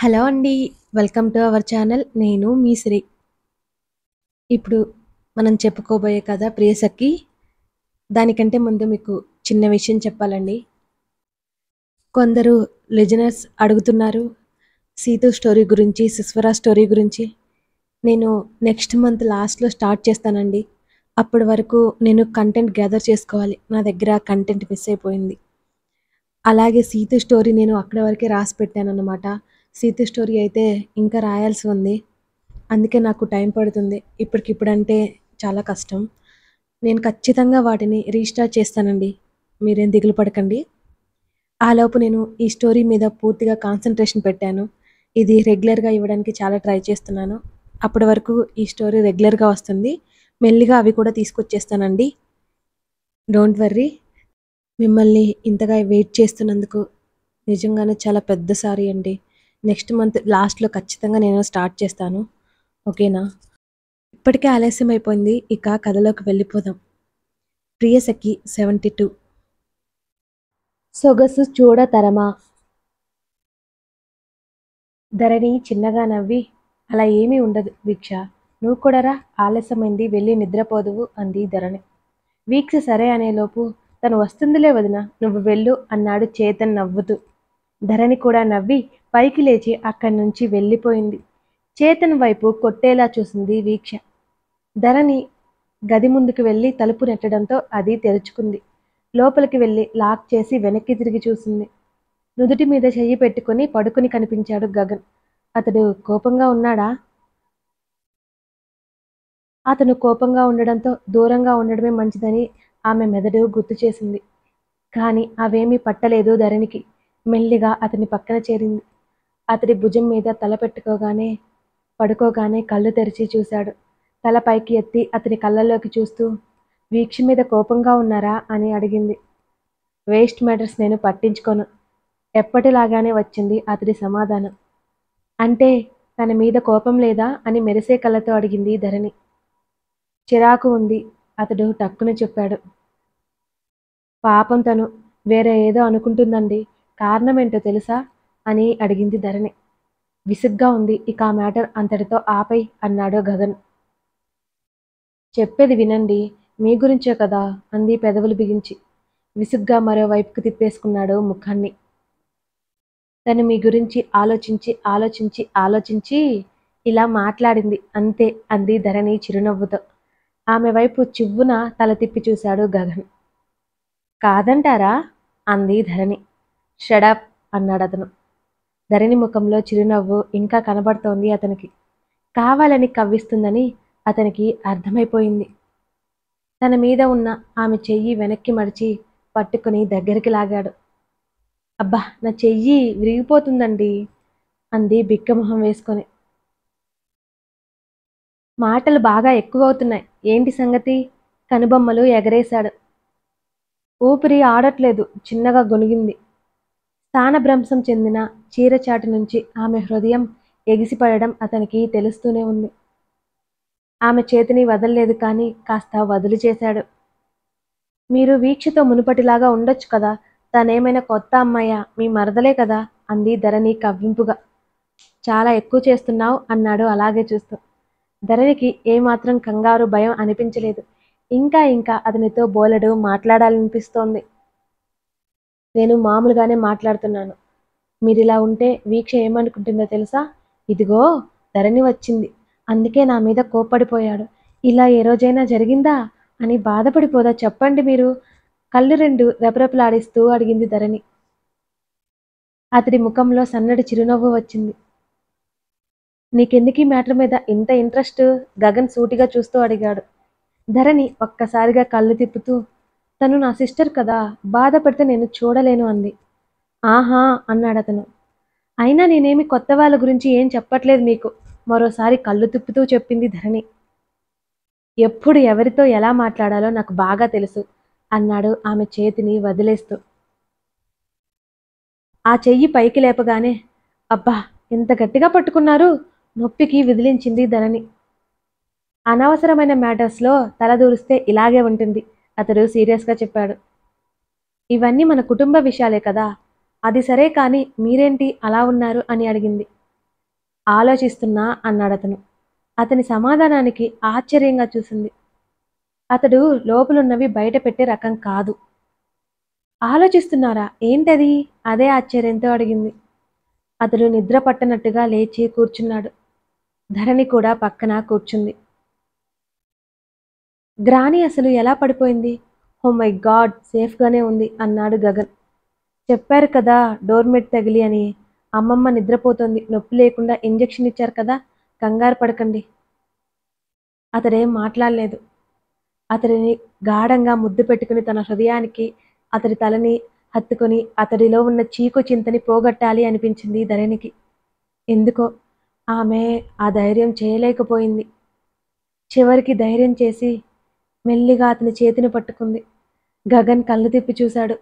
Hello అండి. Welcome to our channel. నేను మీ శ్రీ. ఇప్పుడు మనం చెప్పుకోబోయే కథ 'ప్రియసఖి'. దానికంటే ముందు మీకు చిన్న విషయం చెప్పాలండి. కొందరు లిజనర్స్ అడుగుతున్నారు. 'సీతు' స్టోరీ గురించి, 'సుస్వర' స్టోరీ గురించి. నేను నెక్స్ట్ మంత్ లాస్ట్‌లో స్టార్ట్ చేస్తానండి. అప్పటి వరకు నేను కంటెంట్ గ్యాదర్ చేసుకోవాలి. నా దగ్గర కంటెంట్ మిస్ అయిపోయింది. అలాగే 'సీతు' స్టోరీ నేను అక్కడి వరకే రాసి పెట్టానన్నమాట. 'సీతు' స్టోరీ అయితే ఇంకా రాయాల్సి ఉంది. అందుకే నాకు టైం పడుతుంది. ఇప్పటికిప్పుడంటే చాలా కష్టం. నేను ఖచ్చితంగా వాటిని రీస్టార్ట్ చేస్తానండి. మీరేం దిగులు పడకండి. ఆలోపు నేను ఈ స్టోరీ మీద పూర్తిగా కాన్సంట్రేషన్ పెట్టాను. ఇది రెగ్యులర్‌గా ఇవ్వడానికి చాలా ట్రై చేస్తున్నాను. అప్పటి వరకు ఈ స్టోరీ రెగ్యులర్‌గా వస్తుంది. మెల్లిగా అవి కూడా తీసుకొచ్చేస్తానండి. Don't worry. మిమ్మల్ని ఇంతగా వెయిట్ చేస్తున్నందుకు నిజంగానే చాలా పెద్ద సారీ అండి. నెక్స్ట్ మంత్ లాస్ట్‌లో ఖచ్చితంగా నేను స్టార్ట్ చేస్తాను. ఓకేనా? ఇప్పటికే ఆలస్యం అయిపోయింది. ఇక కథలోకి వెళ్ళిపోదాం. 'ప్రియసఖి' 72 సొగసు చూడతరమా? ధరణి చిన్నగా నవ్వి, అలా ఏమీ ఉండదు వీక్ష. నువ్వు కూడా రా. ఆలస్యమైంది వెళ్ళి నిద్రపోదువు అంది ధరణి. వీక్ష సరే అనేలోపు తను వస్తుందిలే వదినా నువ్వు వెళ్ళు అన్నాడు చేతన్ నవ్వుతూ. ధరణి కూడా నవ్వి పైకి లేచి అక్కడి నుంచి వెళ్ళిపోయింది. చేతన్ వైపు కొట్టేలా చూసింది వీక్ష. ధరణి గది ముందుకు వెళ్ళి తలుపు నెట్టడంతో అది తెరుచుకుంది. లోపలికి వెళ్ళి లాక్ చేసి వెనక్కి తిరిగి చూసింది. నుదుటి మీద చెయ్యి పెట్టుకుని పడుకుని కనిపించాడు గగన్. అతడు కోపంగా ఉన్నాడా? అతను కోపంగా ఉండడంతో దూరంగా ఉండడమే మంచిదని ఆమె మెదడు గుర్తు చేసింది. కానీ అవేమీ పట్టలేదు ధరణికి. మెల్లిగా అతని పక్కన చేరింది. అతడి భుజం మీద తల పెట్టుకోగానే పడుకోగానే కళ్ళు తెరిచి చూశాడు. తల పైకి ఎత్తి అతని కళ్ళల్లోకి చూస్తూ వీక్ష మీద కోపంగా ఉన్నారా అని అడిగింది. వేస్ట్ మ్యాటర్స్ నేను పట్టించుకోను. ఎప్పటిలాగానే వచ్చింది అతడి సమాధానం. అంటే తన మీద కోపం లేదా అని మెరిసే కళ్ళతో అడిగింది ధరణి. చిరాకు ఉంది అతడు టక్కున చెప్పాడు. పాపం తను వేరే ఏదో అనుకుంటుందండి. కారణమేంటో తెలుసా? అని అడిగింది ధరణి. విసుగ్గా ఉంది. ఇక ఆ మ్యాటర్ అంతటితో ఆపేయ్ అన్నాడు గగన్. చెప్పేది వినండి. మీ గురించే కదా అంది పెదవులు బిగించి. విసుగ్గా మరోవైపుకు తిప్పేసుకున్నాడు ముఖాన్ని. తను మీ గురించి ఆలోచించి ఆలోచించి ఆలోచించి ఇలా మాట్లాడింది అంతే అంది ధరణి చిరునవ్వుతో. ఆమె వైపు చివ్వున తల తిప్పి చూశాడు గగన్. కాదంటారా? అంది ధరణి. షడప్ అన్నాడతను. ధరణి ముఖంలో చిరునవ్వు ఇంకా కనబడుతోంది అతనికి. కావాలని కవ్విస్తుందని అతనికి అర్థమైపోయింది. తన మీద ఉన్న ఆమె చెయ్యి వెనక్కి మడిచి పట్టుకుని దగ్గరికి లాగాడు. అబ్బా నా చెయ్యి విరిగిపోతుందండి అంది బిక్కమొహం వేసుకొని. మాటలు బాగా ఎక్కువవుతున్నాయి. ఏంటి సంగతి? కనుబొమ్మలు ఎగరేశాడు. ఊపిరి ఆడట్లేదు చిన్నగా గొణిగింది. స్థానభ్రంశం చెందిన చీరచాటు నుంచి ఆమె హృదయం ఎగిసిపడడం అతనికి తెలుస్తూనే ఉంది. ఆమె చేతిని వదల్లేదు కానీ కాస్త వదులు చేశాడు. మీరు వీక్షతో మునుపటిలాగా ఉండొచ్చు కదా. తనేమైనా కొత్త అమ్మాయా? మీ మరదలే కదా అంది ధరణి కవ్వింపుగా. చాలా ఎక్కువ చేస్తున్నావ్ అన్నాడు అలాగే చూస్తూ. ధరణికి ఏమాత్రం కంగారు భయం అనిపించలేదు. ఇంకా ఇంకా అతనితో బోలెడు మాట్లాడాలనిపిస్తోంది. నేను మామూలుగానే మాట్లాడుతున్నాను. మీరిలా ఉంటే వీక్ష ఏమనుకుంటుందో తెలుసా? ఇదిగో ధరణి వచ్చింది. అందుకే నా మీద కోప్పడిపోయాడు. ఇలా ఏ రోజైనా జరిగిందా? అని బాధపడిపోదా చెప్పండి మీరు? కళ్ళు రెండు రెపరెపలాడిస్తూ అడిగింది ధరణి. అతడి ముఖంలో సన్నటి చిరునవ్వు వచ్చింది. నీకెందుకీ మ్యాటర్ మీద ఇంత ఇంట్రెస్ట్? గగన్ సూటిగా చూస్తూ అడిగాడు. ధరణి ఒక్కసారిగా కళ్ళు తిప్పుతూ తను నా సిస్టర్ కదా బాధపడితే నేను చూడలేను అంది. ఆహా అన్నాడతను. అయినా నేనేమి కొత్త వాళ్ళ గురించి ఏం చెప్పట్లేదు మీకు మరోసారి కళ్ళు తిప్పుతూ చెప్పింది ధరణి. ఎప్పుడు ఎవరితో ఎలా మాట్లాడాలో నాకు బాగా తెలుసు అన్నాడు ఆమె చేతిని వదిలేస్తూ. ఆ చెయ్యి పైకి లేపగానే అబ్బా ఎంత గట్టిగా పట్టుకున్నారు నొప్పికి విదిలించింది ధరణి. అనవసరమైన మ్యాటర్స్లో తలదూరిస్తే ఇలాగే ఉంటుంది అతడు సీరియస్గా చెప్పాడు. ఇవన్నీ మన కుటుంబ విషయాలే కదా అది సరే కానీ మీరేంటి అలా ఉన్నారు అని అడిగింది. ఆలోచిస్తున్నా అన్నాడు అతను అతని సమాధానానికి ఆశ్చర్యంగా చూసింది అతడు లోపలున్నవి బయట పెట్టే రకం కాదు ఆలోచిస్తున్నారా ఏంటది అదే ఆశ్చర్యంతో అడిగింది అతడు నిద్ర పట్టనట్టుగా లేచి కూర్చున్నాడు ధరణి కూడా పక్కన కూర్చుంది గ్రాని అసలు ఎలా పడిపోయింది ఓ మై గాడ్ సేఫ్గానే ఉంది అన్నాడు గగన్ చెప్పారు కదా డోర్మెట్ తగిలి అని అమ్మమ్మ నిద్రపోతోంది నొప్పి లేకుండా ఇంజెక్షన్ ఇచ్చారు కదా కంగారు పడకండి అతడేం మాట్లాడలేదు అతడిని గాఢంగా ముద్దు పెట్టుకుని తన హృదయానికి అతడి తలని హత్తుకొని అతడిలో ఉన్న చీకు చింతని పోగొట్టాలి అనిపించింది ధరణికి ఎందుకో ఆమె ఆ ధైర్యం చేయలేకపోయింది చివరికి ధైర్యం చేసి మెల్లిగా అతని చేతిని పట్టుకుంది గగన్ కళ్ళు తిప్పి చూశాడు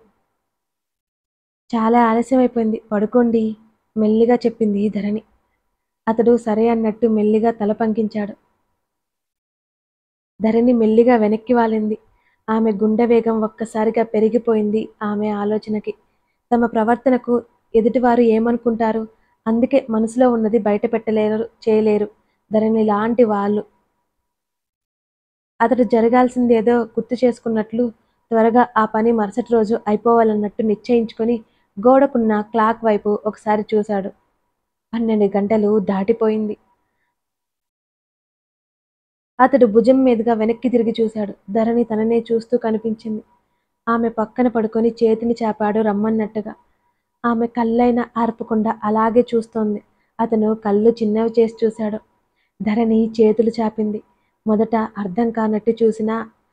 చాలా ఆలస్యమైపోయింది పడుకోండి మెల్లిగా చెప్పింది ధరణి అతడు సరే అన్నట్టు మెల్లిగా తల పంకించాడు ధరణి మెల్లిగా వెనక్కి వాలింది ఆమె గుండె వేగం ఒక్కసారిగా పెరిగిపోయింది ఆమె ఆలోచనకి తమ ప్రవర్తనకు ఎదుటివారు ఏమనుకుంటారు అందుకే మనసులో ఉన్నది బయట పెట్టలేరు చేయలేరు ధరణి లాంటి వాళ్ళు అతడు జరగాల్సింది ఏదో గుర్తు చేసుకున్నట్లు త్వరగా ఆ పని మరుసటి రోజు అయిపోవాలన్నట్టు నిశ్చయించుకొని గోడకున్న క్లాక్ వైపు ఒకసారి చూశాడు పన్నెండు గంటలు దాటిపోయింది అతడు భుజం మీదుగా వెనక్కి తిరిగి చూశాడు ధరణి తననే చూస్తూ కనిపించింది ఆమె పక్కన పడుకొని చేతిని చాపాడు రమ్మన్నట్టుగా ఆమె కళ్ళైనా ఆర్పకుండా అలాగే చూస్తోంది అతను కళ్ళు చిన్నవి చేసి చూశాడు ధరణి చేతులు చాపింది మొదట అర్థం కానట్టు చూసినా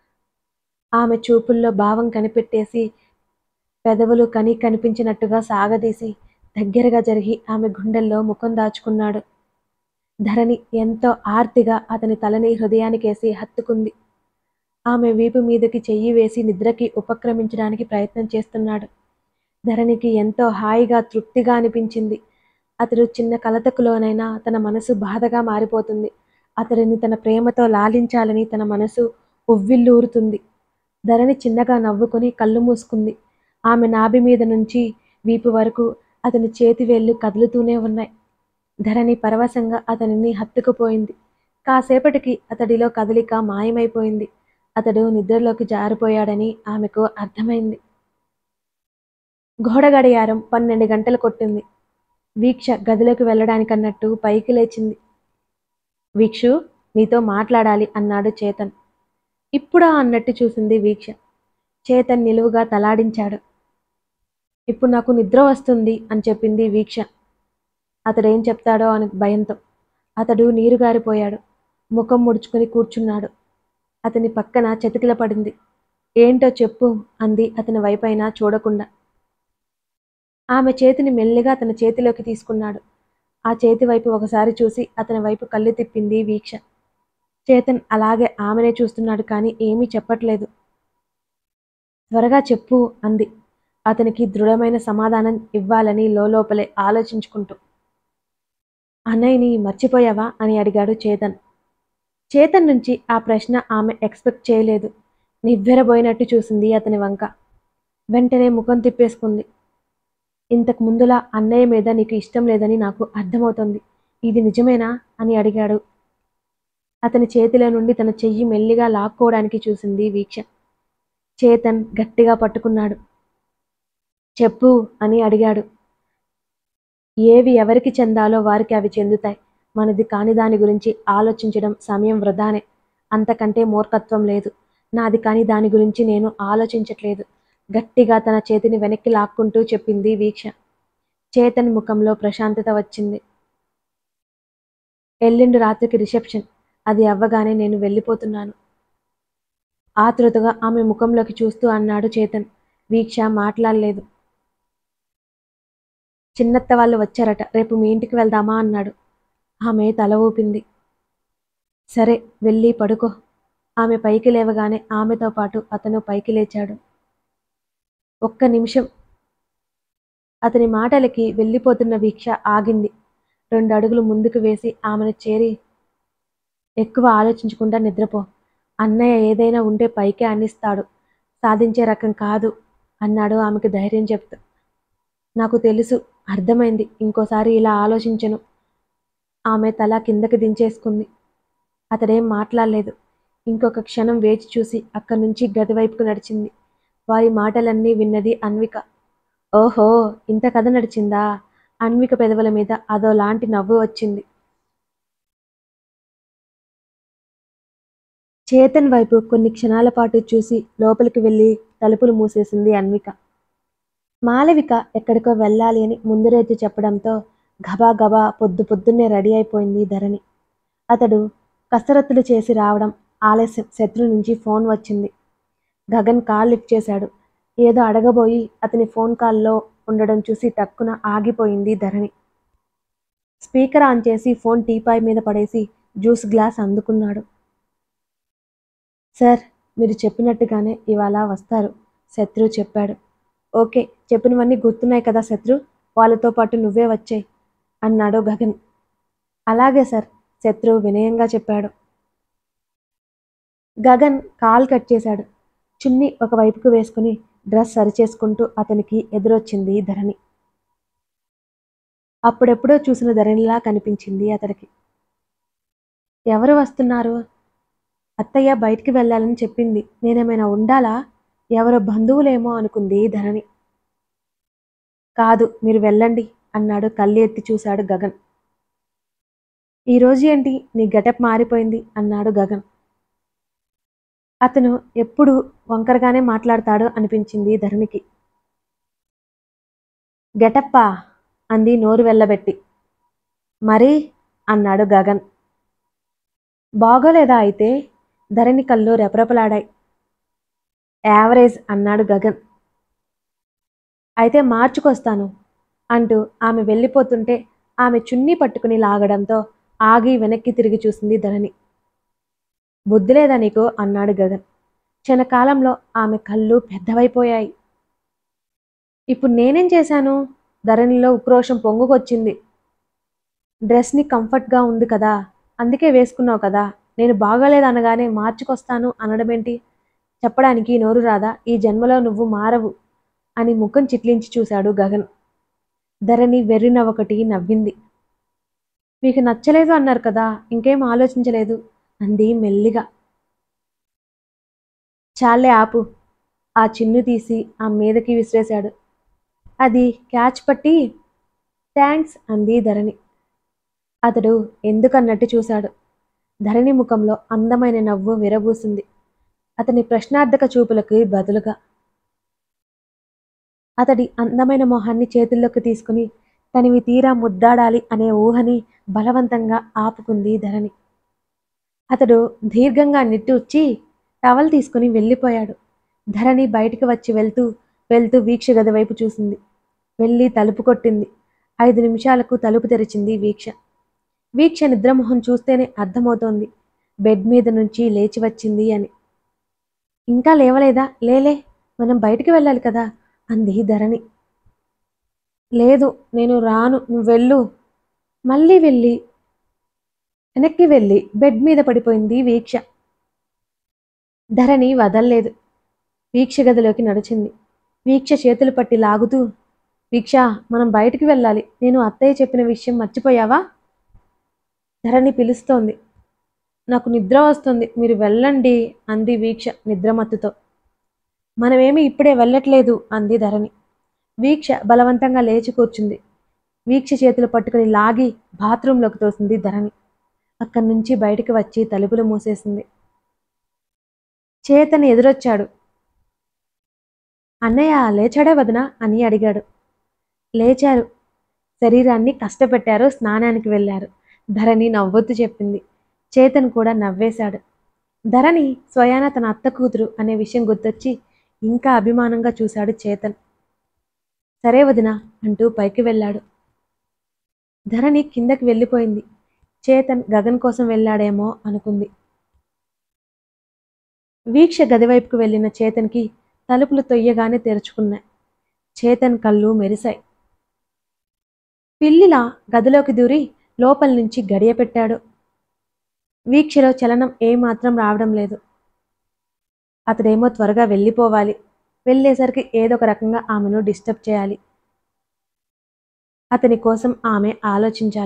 ఆమె చూపుల్లో భావం కనిపెట్టేసి పెదవులు కని కనిపించినట్టుగా సాగదీసి దగ్గరగా జరిగి ఆమె గుండెల్లో ముఖం దాచుకున్నాడు ధరణి ఎంతో ఆర్తిగా అతని తలని హృదయానికేసి హత్తుకుంది ఆమె వీపు మీదకి చెయ్యి వేసి నిద్రకి ఉపక్రమించడానికి ప్రయత్నం చేస్తున్నాడు ధరణికి ఎంతో హాయిగా తృప్తిగా అనిపించింది అతడు చిన్న కలతకులోనైనా తన మనసు బాధగా మారిపోతుంది అతడిని తన ప్రేమతో లాలించాలని తన మనసు ఉవ్విల్లూరుతుంది ధరణి చిన్నగా నవ్వుకొని కళ్ళు మూసుకుంది ఆమె నాభి మీద నుంచి వీపు వరకు అతని చేతి వేళ్ళు కదులుతూనే ఉన్నాయి ధరణి పరవశంగా అతనిని హత్తుకుపోయింది కాసేపటికి అతడిలో కదలిక మాయమైపోయింది అతడు నిద్రలోకి జారిపోయాడని ఆమెకు అర్థమైంది గోడ గడియారం పన్నెండు గంటలు కొట్టింది వీక్ష గదిలోకి వెళ్ళడానికన్నట్టు పైకి లేచింది వీక్షు నీతో మాట్లాడాలి అన్నాడు చేతన్ ఇప్పుడా అన్నట్టు చూసింది వీక్ష చేతన్ నిలువుగా తలాడించాడు ఇప్పుడు నాకు నిద్ర వస్తుంది అని చెప్పింది వీక్ష అతడేం చెప్తాడో అని భయంతో అతడు నీరుగారిపోయాడు ముఖం ముడుచుకొని కూర్చున్నాడు అతని పక్కన చతికిల పడింది ఏంటో చెప్పు అంది అతని వైపైనా చూడకుండా ఆమె చేతిని మెల్లిగా తన చేతిలోకి తీసుకున్నాడు ఆ చేతి వైపు ఒకసారి చూసి అతని వైపు కళ్ళు తిప్పింది వీక్ష చేతన్ అలాగే ఆమెనే చూస్తున్నాడు కానీ ఏమీ చెప్పట్లేదు త్వరగా చెప్పు అంది అతనికి దృఢమైన సమాధానం ఇవ్వాలని లోపలే ఆలోచించుకుంటూ అన్నయ్యని మర్చిపోయావా అని అడిగాడు చేతన్ చేతన్ నుంచి ఆ ప్రశ్న ఆమె ఎక్స్పెక్ట్ చేయలేదు నివ్వెరబోయినట్టు చూసింది అతని వంక వెంటనే ముఖం తిప్పేసుకుంది ఇంతకు ముందులా అన్నయ్య మీద నీకు ఇష్టం లేదని నాకు అర్థమవుతుంది ఇది నిజమేనా అని అడిగాడు అతని చేతిలో నుండి తన చెయ్యి మెల్లిగా లాక్కోవడానికి చూసింది వీక్ష చేతన్ గట్టిగా పట్టుకున్నాడు చెప్పు అని అడిగాడు ఏవి ఎవరికి చెందాలో వారికి అవి చెందుతాయి మనది కాని దాని గురించి ఆలోచించడం సమయం వృధానే అంతకంటే మూర్ఖత్వం లేదు నాది కాని దాని గురించి నేను ఆలోచించట్లేదు గట్టిగా తన చేతిని వెనక్కి లాక్కుంటూ చెప్పింది వీక్ష చేతన్ ముఖంలో ప్రశాంతత వచ్చింది ఎల్లుండి రాత్రికి రిసెప్షన్ అది అవ్వగానే నేను వెళ్ళిపోతున్నాను ఆతృతగా ఆమె ముఖంలోకి చూస్తూ అన్నాడు చేతన్ వీక్ష మాట్లాడలేదు చిన్నత్త వాళ్ళు వచ్చారట రేపు మీ ఇంటికి వెళ్దామా అన్నాడు ఆమె తల ఊపింది సరే వెళ్ళి పడుకో ఆమె పైకి లేవగానే ఆమెతో పాటు అతను పైకి లేచాడు ఒక్క నిమిషం అతని మాటలకి వెళ్ళిపోతున్న వీక్ష ఆగింది రెండు అడుగులు ముందుకు వేసి ఆమెను చేరి ఎక్కువ ఆలోచించకుండా నిద్రపో అన్నయ్య ఏదైనా ఉంటే పైకే అందిస్తాడు సాధించే రకం కాదు అన్నాడు ఆమెకు ధైర్యం చెప్తూ నాకు తెలుసు అర్థమైంది ఇంకోసారి ఇలా ఆలోచించను ఆమె తల కిందకి దించేసుకుంది అతడేం మాట్లాడలేదు ఇంకొక క్షణం వేచి చూసి అక్కడి నుంచి గది వైపుకు నడిచింది వారి మాటలన్నీ విన్నది అన్విక ఓహో ఇంత కథ నడిచిందా అన్విక పెదవుల మీద అదో లాంటి నవ్వు వచ్చింది చేతన్ వైపు కొన్ని క్షణాల పాటు చూసి లోపలికి వెళ్ళి తలుపులు మూసేసింది అన్విక మాలవిక ఎక్కడికో వెళ్ళాలి అని ముందురైతే చెప్పడంతో గబా గబా పొద్దు పొద్దున్నే రెడీ అయిపోయింది ధరణి అతడు కసరత్తులు చేసి రావడం ఆలస్యం శత్రు నుంచి ఫోన్ వచ్చింది గగన్ కాల్ లిఫ్ట్ చేశాడు ఏదో అడగబోయి అతని ఫోన్ కాల్లో ఉండడం చూసి టక్కున ఆగిపోయింది ధరణి స్పీకర్ ఆన్ చేసి ఫోన్ టీపాయ్ మీద పడేసి జ్యూస్ గ్లాస్ అందుకున్నాడు సార్ మీరు చెప్పినట్టుగానే ఇవాళ వస్తారు శత్రు చెప్పాడు ఓకే చెప్పినవన్నీ గుర్తున్నాయి కదా శత్రు వాళ్ళతో పాటు నువ్వే వచ్చాయి అన్నాడు గగన్ అలాగే సార్ శత్రు వినయంగా చెప్పాడు గగన్ కాల్ కట్ చేశాడు చున్ని ఒకవైపుకు వేసుకుని డ్రెస్ సరిచేసుకుంటూ అతనికి ఎదురొచ్చింది ధరణి అప్పుడెప్పుడో చూసిన ధరణిలా కనిపించింది అతడికి ఎవరు వస్తున్నారు అత్తయ్య బయటికి వెళ్ళాలని చెప్పింది నేనేమైనా ఉండాలా ఎవరో బంధువులేమో అనుకుంది ధరణి కాదు మీరు వెళ్ళండి అన్నాడు కళ్ళు ఎత్తి చూశాడు గగన్ ఈరోజు ఏంటి నీ గెటప్ మారిపోయింది అన్నాడు గగన్ అతను ఎప్పుడు వంకరగానే మాట్లాడతాడు అనిపించింది ధరణికి గెటప్పా అంది నోరు వెళ్ళబెట్టి మరి అన్నాడు గగన్ బాగోలేదా అయితే ధరణి కళ్ళు రెపరెపలాడాయి యావరేజ్ అన్నాడు గగన్ అయితే మార్చుకొస్తాను అంటూ ఆమె వెళ్ళిపోతుంటే ఆమె చున్నీ పట్టుకుని లాగడంతో ఆగి వెనక్కి తిరిగి చూసింది ధరణి బుద్ధి లేదా నీకు అన్నాడు గగన్ క్షణకాలంలో ఆమె కళ్ళు పెద్దవైపోయాయి ఇప్పుడు నేనేం చేశాను ధరణిలో ఉక్రోషం పొంగుకొచ్చింది డ్రెస్ని కంఫర్ట్గా ఉంది కదా అందుకే వేసుకున్నావు కదా నేను బాగోలేదు అనగానే మార్చుకొస్తాను అనడమేంటి చెప్పడానికి నోరు రాదా ఈ జన్మలో నువ్వు మారవు అని ముఖం చిట్లించి చూశాడు గగన్ ధరణి వెర్రిన ఒకటి నవ్వింది మీకు నచ్చలేదు అన్నారు కదా ఇంకేం ఆలోచించలేదు అంది మెల్లిగా చాలే ఆపు ఆ చిన్ను తీసి ఆ మీదకి విసిరేశాడు అది క్యాచ్ పట్టి థ్యాంక్స్ అంది ధరణి అతడు ఎందుకన్నట్టు చూశాడు ధరణి ముఖంలో అందమైన నవ్వు విరబూసింది అతని ప్రశ్నార్థక చూపులకు బదులుగా అతడి అందమైన మొహాన్ని చేతుల్లోకి తీసుకుని తనివి తీరా ముద్దాడాలి అనే ఊహని బలవంతంగా ఆపుకుంది ధరణి అతడు దీర్ఘంగా నిట్టూర్చి టవల్ తీసుకుని వెళ్ళిపోయాడు ధరణి బయటికి వచ్చి వెళ్తూ వెళ్తూ వీక్ష గది వైపు చూసింది వెళ్ళి తలుపు కొట్టింది ఐదు నిమిషాలకు తలుపు తెరిచింది వీక్ష వీక్ష నిద్రమోహం చూస్తేనే అర్థమవుతోంది బెడ్ మీద నుంచి లేచి వచ్చింది అని ఇంకా లేవలేదా లేలే మనం బయటికి వెళ్ళాలి కదా అంది ధరణి లేదు నేను రాను నువ్వు వెళ్ళు మళ్ళీ వెళ్ళి వెనక్కి వెళ్ళి బెడ్ మీద పడిపోయింది వీక్ష ధరణి వదల్లేదు వీక్ష గదిలోకి నడిచింది వీక్ష చేతులు పట్టి లాగుతూ వీక్ష మనం బయటికి వెళ్ళాలి నేను అత్తయ్య చెప్పిన విషయం మర్చిపోయావా ధరణి పిలుస్తోంది నాకు నిద్ర వస్తుంది మీరు వెళ్ళండి అంది వీక్ష నిద్రమత్తుతో మనమేమి ఇప్పుడే వెళ్ళట్లేదు అంది ధరణి వీక్ష బలవంతంగా లేచి కూర్చుంది వీక్ష చేతులు పట్టుకుని లాగి బాత్రూంలోకి తోసింది ధరణి అక్కడి నుంచి బయటికి వచ్చి తలుపులు మూసేసింది చేతని ఎదురొచ్చాడు అన్నయ్య లేచాడా వదనా అని అడిగాడు లేచారు శరీరాన్ని కష్టపెట్టారు స్నానానికి వెళ్ళారు ధరణి నవ్వొత్తు చెప్పింది చేతన్ కూడా నవ్వేశాడు ధరణి స్వయాన తన అత్త కూతురు అనే విషయం గుర్తొచ్చి ఇంకా అభిమానంగా చూశాడు చేతన్ సరే వదినా అంటూ పైకి వెళ్ళాడు ధరణి కిందకి వెళ్ళిపోయింది చేతన్ గగన్ కోసం వెళ్ళాడేమో అనుకుంది వీక్ష గదివైపుకు వెళ్ళిన చేతన్కి తలుపులు తొయ్యగానే తెరుచుకున్నాయి చేతన్ కళ్ళు మెరిశాయి పిల్లిలా గదిలోకి దూరి లోపల నుంచి గడియ పెట్టాడు వీక్షలో చలనం ఏమాత్రం రావడం లేదు అతడేమో త్వరగా వెళ్ళిపోవాలి వెళ్ళేసరికి ఏదో ఒక రకంగా ఆమెను డిస్టర్బ్ చేయాలి అతని కోసం ఆమె ఆలోచించాలి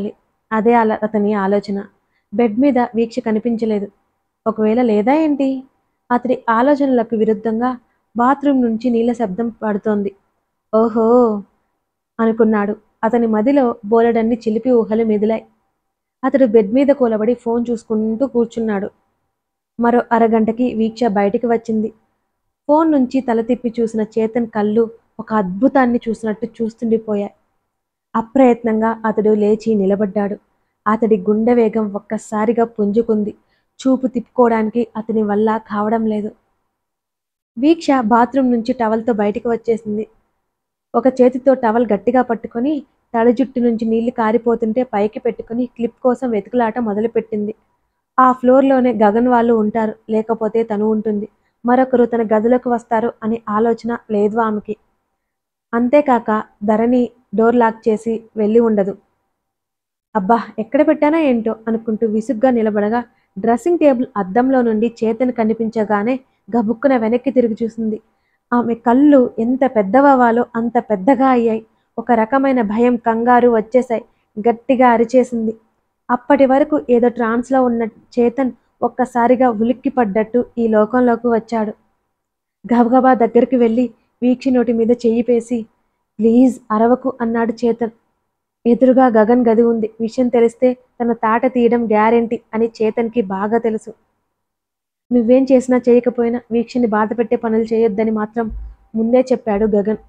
అదే అల అతని ఆలోచన బెడ్ మీద వీక్ష కనిపించలేదు ఒకవేళ లేదా ఏంటి అతడి ఆలోచనలకు విరుద్ధంగా బాత్రూమ్ నుంచి నీళ్ళ శబ్దం పడుతోంది ఓహో అనుకున్నాడు అతని మదిలో బోలెడన్ని చిలిపి ఊహలు మెదిలాయి అతడు బెడ్ మీద కూలబడి ఫోన్ చూసుకుంటూ కూర్చున్నాడు మరో అరగంటకి వీక్ష బయటికి వచ్చింది ఫోన్ నుంచి తల తిప్పి చూసిన చేతన్ కళ్ళు ఒక అద్భుతాన్ని చూసినట్టు చూస్తుండిపోయాయి అప్రయత్నంగా అతడు లేచి నిలబడ్డాడు అతడి గుండె వేగం ఒక్కసారిగా పుంజుకుంది చూపు తిప్పుకోవడానికి అతని వల్ల కావడం లేదు వీక్ష బాత్రూమ్ నుంచి టవల్తో బయటికి వచ్చేసింది ఒక చేతితో టవల్ గట్టిగా పట్టుకొని తల జుట్టు నుంచి నీళ్లు కారిపోతుంటే పైకి పెట్టుకుని క్లిప్ కోసం వెతుకులాట మొదలుపెట్టింది ఆ ఫ్లోర్లోనే గగన్ వాళ్ళు ఉంటారు లేకపోతే తను ఉంటుంది మరొకరు తన గదిలోకి వస్తారు అనే ఆలోచన లేదు ఆమెకి అంతేకాక ధరణి డోర్ లాక్ చేసి వెళ్ళి ఉండదు అబ్బా ఎక్కడ పెట్టానా ఏంటో అనుకుంటూ విసుగ్గా నిలబడగా డ్రెస్సింగ్ టేబుల్ అద్దంలో నుండి చేతను కనిపించగానే గబుక్కున వెనక్కి తిరిగి చూసింది ఆమె కళ్ళు ఎంత పెద్దవవాలో అంత పెద్దగా అయ్యాయి ఒక రకమైన భయం కంగారు వచ్చేసాయి గట్టిగా అరిచేసింది అప్పటి వరకు ఏదో ట్రాన్స్లో ఉన్న చేతన్ ఒక్కసారిగా ఉలిక్కి పడ్డట్టు ఈ లోకంలోకి వచ్చాడు గబగబా దగ్గరికి వెళ్ళి వీక్షి నోటి మీద చెయ్యి పేసి ప్లీజ్ అరవకు అన్నాడు చేతన్ ఎదురుగా గగన్ గది ఉంది విషయం తెలిస్తే తన తాట తీయడం గ్యారెంటీ అని చేతన్కి బాగా తెలుసు నువ్వేం చేసినా చేయకపోయినా వీక్షని బాధ పెట్టే పనులు చేయొద్దని మాత్రం ముందే చెప్పాడు గగన్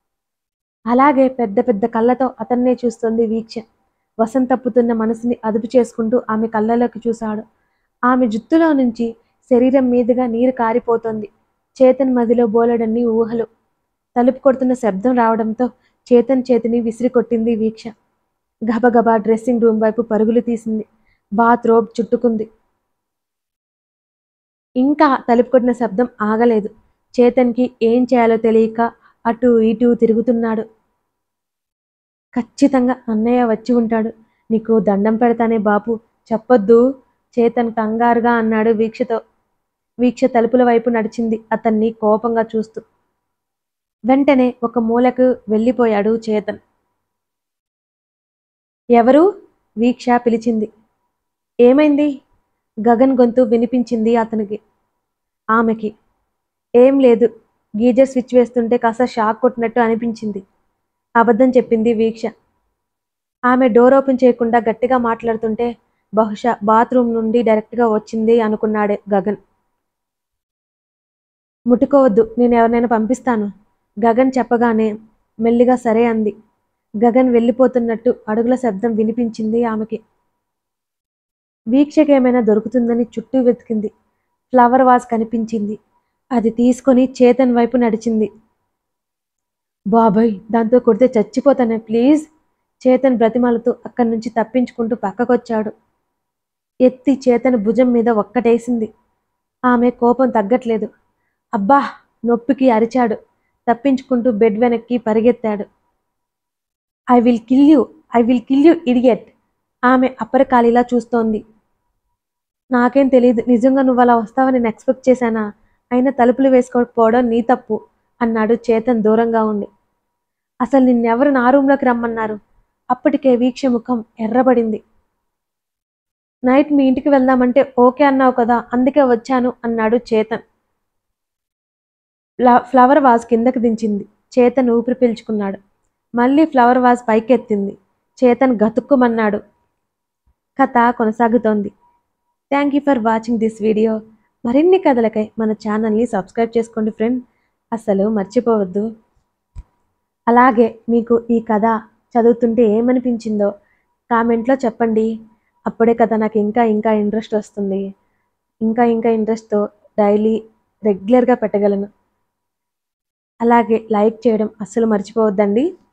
అలాగే పెద్ద పెద్ద కళ్ళతో అతన్నే చూస్తుంది వీక్ష వసం తప్పుతున్న మనసుని అదుపు చేసుకుంటూ ఆమె కళ్ళలోకి చూశాడు ఆమె జుత్తులో నుంచి శరీరం మీదుగా నీరు కారిపోతోంది చేతన్ మదిలో బోలెడన్ని ఊహలు తలుపు కొడుతున్న శబ్దం రావడంతో చేతన్ చేతిని విసిరి కొట్టింది వీక్ష గబగబా డ్రెస్సింగ్ రూమ్ వైపు పరుగులు తీసింది బాత్ రోబ్ చుట్టుకుంది ఇంకా తలుపు కొట్టిన శబ్దం ఆగలేదు చేతన్కి ఏం చేయాలో తెలియక అటు ఇటు తిరుగుతున్నాడు ఖచ్చితంగా అన్నయ్య వచ్చి ఉంటాడు నీకు దండం పెడతానే బాపు చెప్పొద్దు చేతన్ కంగారుగా అన్నాడు వీక్షతో వీక్ష తలుపుల వైపు నడిచింది అతన్ని కోపంగా చూస్తూ వెంటనే ఒక మూలకు వెళ్ళిపోయాడు చేతన్ ఎవరు వీక్ష పిలిచింది ఏమైంది గగన్ గొంతు వినిపించింది అతనికి ఆమెకి ఏం లేదు గీజర్ స్విచ్ వేస్తుంటే కాస్త షాక్ కొట్టినట్టు అనిపించింది అబద్ధం చెప్పింది వీక్ష ఆమె డోర్ ఓపెన్ చేయకుండా గట్టిగా మాట్లాడుతుంటే బహుశా బాత్రూమ్ నుండి డైరెక్ట్గా వచ్చింది అనుకున్నాడే గగన్ ముట్టుకోవద్దు నేను ఎవరినైనా పంపిస్తాను గగన్ చెప్పగానే మెల్లిగా సరే అంది గగన్ వెళ్ళిపోతున్నట్టు అడుగుల శబ్దం వినిపించింది ఆమెకి వీక్షకి ఏమైనా దొరుకుతుందని చుట్టూ వెతికింది ఫ్లవర్ వాజ్ కనిపించింది అది తీసుకొని చేతన్ వైపు నడిచింది బాబాయ్ దాంతో కొడితే చచ్చిపోతానే ప్లీజ్ చేతన్ బ్రతిమాలతో అక్కడి నుంచి తప్పించుకుంటూ పక్కకొచ్చాడు ఎత్తి చేతన్ భుజం మీద ఒక్కటేసింది ఆమె కోపం తగ్గట్లేదు అబ్బా నొప్పికి అరిచాడు తప్పించుకుంటూ బెడ్ వెనక్కి పరిగెత్తాడు I will kill you I will kill you idiot ఆమె అప్పరకాలిలా చూస్తోంది నాకేం తెలియదు నిజంగా నువ్వు అలా వస్తావని నేను ఎక్స్పెక్ట్ చేశానా అయినా తలుపులు వేసుకోకపోవడం నీ తప్పు అన్నాడు చేతన్ దూరంగా ఉండి అసలు నిన్నెవరు నా రూమ్లోకి రమ్మన్నారు అప్పటికే వీక్ష ముఖం ఎర్రబడింది నైట్ మీ ఇంటికి వెళ్దామంటే ఓకే అన్నావు కదా అందుకే వచ్చాను అన్నాడు చేతన్ ఫ్ల- ఫ్లవర్ వాజ్ కిందకి దించింది చేతన్ ఊపిరి పీల్చుకున్నాడు మళ్ళీ ఫ్లవర్ వాజ్ పైకెత్తింది చేతన్ గతుక్కుమన్నాడు కథ కొనసాగుతోంది thank you for watching this video మరిన్ని కథలకై మన ఛానల్ని సబ్స్క్రైబ్ చేసుకోండి ఫ్రెండ్ అసలు మర్చిపోవద్దు అలాగే మీకు ఈ కథ చదువుతుంటే ఏమనిపించిందో కామెంట్లో చెప్పండి అప్పుడే కదా నాకు ఇంకా ఇంకా ఇంట్రెస్ట్ వస్తుంది ఇంకా ఇంకా ఇంట్రెస్ట్తో డైలీ రెగ్యులర్గా పెట్టగలను అలాగే లైక్ చేయడం అస్సలు మర్చిపోవద్దండి